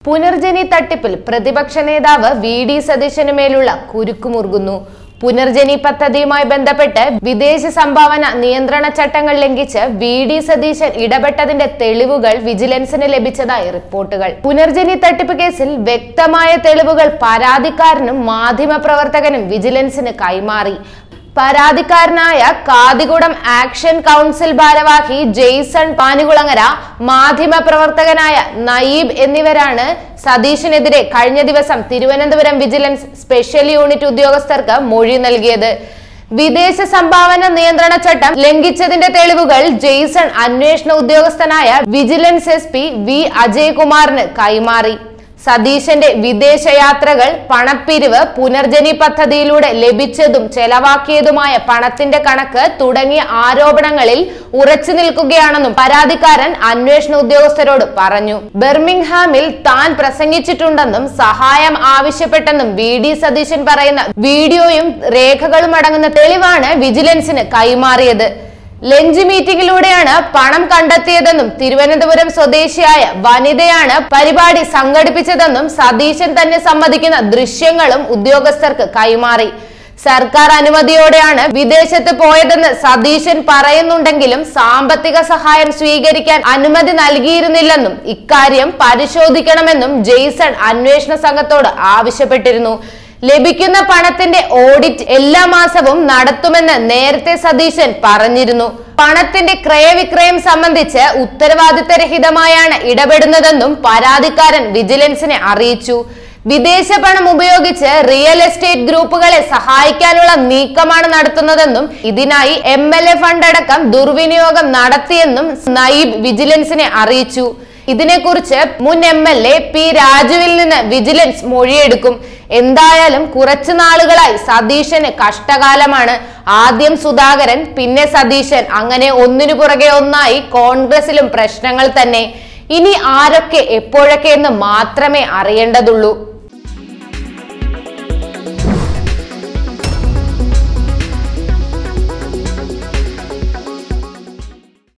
പുനർജനി തട്ടിപ്പിൽ പ്രതിപക്ഷ നേതാവ് വി ഡി സതീശന് മേലുള്ള കുരുക്കുമുറുകുന്നു പുനർജനി പദ്ധതിയുമായി ബന്ധപ്പെട്ട് വിദേശ സംഭാവന നിയന്ത്രണ ചട്ടങ്ങൾ ലംഘിച്ച് വി ഡി സതീശൻ ഇടപെട്ടതിന്റെ തെളിവുകൾ വിജിലൻസിന് ലഭിച്ചതായി റിപ്പോർട്ടുകൾ പുനർജനി തട്ടിപ്പ് കേസിൽ വ്യക്തമായ തെളിവുകൾ പരാതിക്കാരനും മാധ്യമപ്രവർത്തകനും വിജിലൻസിന് കൈമാറി പരാതിക്കാരനായ കാതികുടം ആക്ഷൻ കൗൺസിൽ ഭാരവാഹി ജെയ്സൺ പാനികുളങ്ങര മാധ്യമപ്രവർത്തകനായ നയീബ് എന്നിവരാണ് സതീഷിനെതിരെ കഴിഞ്ഞ ദിവസം തിരുവനന്തപുരം വിജിലൻസ് സ്പെഷ്യൽ യൂണിറ്റ് ഉദ്യോഗസ്ഥർക്ക് മൊഴി നൽകിയത് വിദേശ സംഭാവന നിയന്ത്രണ ചട്ടം ലംഘിച്ചതിന്റെ തെളിവുകൾ ജെയ്സൺ അന്വേഷണ ഉദ്യോഗസ്ഥനായ വിജിലൻസ് എസ് പി വി അജയ്കുമാറിന് കൈമാറി സതീശന്റെ വിദേശയാത്രകൾ പണപ്പിരിവ് പുനർജനി പദ്ധതിയിലൂടെ ലഭിച്ചതും ചെലവാക്കിയതുമായ പണത്തിന്റെ കണക്ക് തുടങ്ങിയ ആരോപണങ്ങളിൽ ഉറച്ചു നിൽക്കുകയാണെന്നും പരാതിക്കാരൻ അന്വേഷണ ഉദ്യോഗസ്ഥരോട് പറഞ്ഞു ബെർമിംഗ്ഹാമിൽ താൻ പ്രസംഗിച്ചിട്ടുണ്ടെന്നും സഹായം ആവശ്യപ്പെട്ടെന്നും വി ഡി സതീശൻ പറയുന്ന വീഡിയോയും രേഖകളും അടങ്ങുന്ന തെളിവാണ് വിജിലൻസിന് കൈമാറിയത് ലഞ്ച് മീറ്റിംഗിലൂടെയാണ് പണം കണ്ടെത്തിയതെന്നും തിരുവനന്തപുരം സ്വദേശിയായ വനിതയാണ് പരിപാടി സംഘടിപ്പിച്ചതെന്നും സതീശൻ തന്നെ സമ്മതിക്കുന്ന ദൃശ്യങ്ങളും ഉദ്യോഗസ്ഥർക്ക് കൈമാറി സർക്കാർ അനുമതിയോടെയാണ് വിദേശത്ത് പോയതെന്ന് സതീശൻ പറയുന്നുണ്ടെങ്കിലും സാമ്പത്തിക സഹായം സ്വീകരിക്കാൻ അനുമതി നൽകിയിരുന്നില്ലെന്നും ഇക്കാര്യം പരിശോധിക്കണമെന്നും ജെയ്സൺ അന്വേഷണ സംഘത്തോട് ആവശ്യപ്പെട്ടിരുന്നു ലഭിക്കുന്ന പണത്തിന്റെ ഓഡിറ്റ് എല്ലാ മാസവും നടത്തുമെന്ന് നേരത്തെ സതീശൻ പറഞ്ഞിരുന്നു പണത്തിന്റെ ക്രയവിക്രയം സംബന്ധിച്ച് ഉത്തരവാദിത്തരഹിതമായാണ് ഇടപെടുന്നതെന്നും പരാതിക്കാരൻ വിജിലൻസിനെ അറിയിച്ചു വിദേശ പണം ഉപയോഗിച്ച് റിയൽ എസ്റ്റേറ്റ് ഗ്രൂപ്പുകളെ സഹായിക്കാനുള്ള നീക്കമാണ് നടത്തുന്നതെന്നും ഇതിനായി എം എൽ എ ഫണ്ട് അടക്കം ദുർവിനിയോഗം നടത്തിയെന്നും നയീബ് വിജിലൻസിനെ അറിയിച്ചു ഇതിനെക്കുറിച്ച് മുൻ എം എൽ എ പി രാജുവിൽ നിന്ന് വിജിലൻസ് മൊഴിയെടുക്കും എന്തായാലും കുറച്ചു നാളുകളായി സതീശന് കഷ്ടകാലമാണ് ആദ്യം സുധാകരൻ പിന്നെ സതീശൻ അങ്ങനെ ഒന്നിനു പുറകെ ഒന്നായി കോൺഗ്രസിലും പ്രശ്നങ്ങൾ തന്നെ ഇനി ആരൊക്കെ എപ്പോഴൊക്കെ എന്ന് മാത്രമേ അറിയേണ്ടതുള്ളൂ